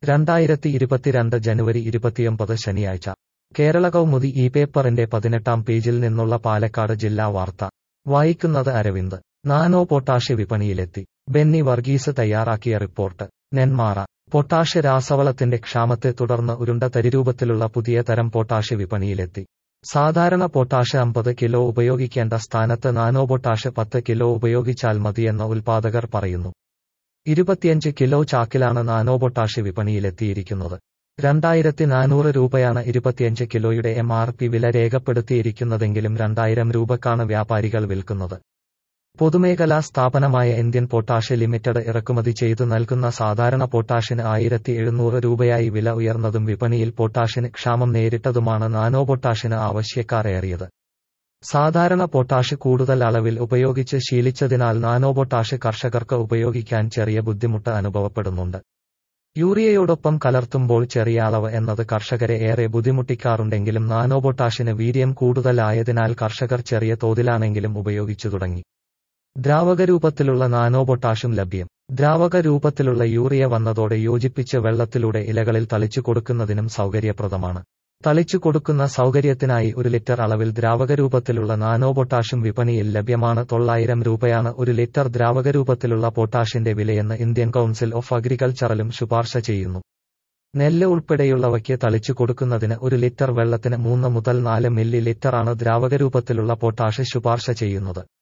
രണ്ടായിരത്തി ഇരുപത്തിരണ്ട് ജനുവരി ഇരുപത്തിയൊമ്പത് ശനിയാഴ്ച കേരള കൗമുദി ഈ പേപ്പറിന്റെ പതിനെട്ടാം പേജിൽ നിന്നുള്ള പാലക്കാട് ജില്ലാ വാർത്ത വായിക്കുന്നത് അരവിന്ദ് നാനോ പൊട്ടാഷ് വിപണിയിലെത്തി ബെന്നി വർഗീസ് തയ്യാറാക്കിയ റിപ്പോർട്ട് നെന്മാറ പൊട്ടാഷ് രാസവളത്തിന്റെ ക്ഷാമത്തെ തുടർന്ന് ഉരുണ്ട തരിരൂപത്തിലുള്ള പുതിയ തരം പൊട്ടാഷ് വിപണിയിലെത്തി സാധാരണ പൊട്ടാഷ് അമ്പത് കിലോ ഉപയോഗിക്കേണ്ട സ്ഥാനത്ത് നാനോ പൊട്ടാഷ് പത്ത് കിലോ ഉപയോഗിച്ചാൽ മതിയെന്ന് ഉൽപാദകർ പറയുന്നു ഇരുപത്തിയഞ്ച് കിലോ ചാക്കിലാണ് നാനോ പൊട്ടാഷ് വിപണിയിലെത്തിയിരിക്കുന്നത് രണ്ടായിരത്തി നാനൂറ് രൂപയാണ് ഇരുപത്തിയഞ്ച് കിലോയുടെ എം ആർ പി വില രേഖപ്പെടുത്തിയിരിക്കുന്നതെങ്കിലും രണ്ടായിരം രൂപക്കാണ് വ്യാപാരികൾ വിൽക്കുന്നത് പൊതുമേഖലാ സ്ഥാപനമായ ഇന്ത്യൻ പൊട്ടാഷ് ലിമിറ്റഡ് ഇറക്കുമതി ചെയ്തു നൽകുന്ന സാധാരണ പൊട്ടാഷിന് ആയിരത്തി എഴുന്നൂറ് രൂപയായി വില ഉയർന്നതും വിപണിയിൽ പൊട്ടാഷിന് ക്ഷാമം നേരിട്ടതുമാണ് നാനോ പൊട്ടാഷിന് ആവശ്യക്കാർ ഏറിയത് സാധാരണ പൊട്ടാഷ് കൂടുതൽ അളവിൽ ഉപയോഗിച്ച് ശീലിച്ചതിനാൽ നാനോ പൊട്ടാഷ് കർഷകർക്ക് ഉപയോഗിക്കാൻ ചെറിയ ബുദ്ധിമുട്ട് അനുഭവപ്പെടുന്നുണ്ട് യൂറിയയോടൊപ്പം കലർത്തുമ്പോൾ ചെറിയ അളവ് എന്നത് കർഷകരെ ഏറെ ബുദ്ധിമുട്ടിക്കാറുണ്ടെങ്കിലും നാനോ പൊട്ടാഷിന് വീര്യം കൂടുതലായതിനാൽ കർഷകർ ചെറിയ തോതിലാണെങ്കിലും ഉപയോഗിച്ചു തുടങ്ങി ദ്രാവക രൂപത്തിലുള്ള നാനോ പൊട്ടാഷും ലഭ്യം ദ്രാവക രൂപത്തിലുള്ള യൂറിയ വന്നതോടെ യോജിപ്പിച്ച് വെള്ളത്തിലൂടെ ഇലകളിൽ തളിച്ചു കൊടുക്കുന്നതിനും സൗകര്യപ്രദമാണ് തളിച്ചു കൊടുക്കുന്ന സൗകര്യത്തിനായി ഒരു ലിറ്റർ അളവിൽ ദ്രാവക രൂപത്തിലുള്ള നാനോ പൊട്ടാഷും വിപണിയിൽ ലഭ്യമാണ് തൊള്ളായിരം രൂപയാണ് ഒരു ലിറ്റർ ദ്രാവക രൂപത്തിലുള്ള പൊട്ടാഷിന്റെ വിലയെന്ന് ഇന്ത്യൻ കൗൺസിൽ ഓഫ് അഗ്രികൾച്ചറലും ശുപാർശ ചെയ്യുന്നു നെല്ല് ഉൾപ്പെടെയുള്ളവയ്ക്ക് തളിച്ചു കൊടുക്കുന്നതിന് ഒരു ലിറ്റർ വെള്ളത്തിന് മൂന്ന് മുതൽ നാല് മില്ലി ലിറ്ററാണ് ദ്രാവക രൂപത്തിലുള്ള പൊട്ടാഷ് ശുപാർശ ചെയ്യുന്നത്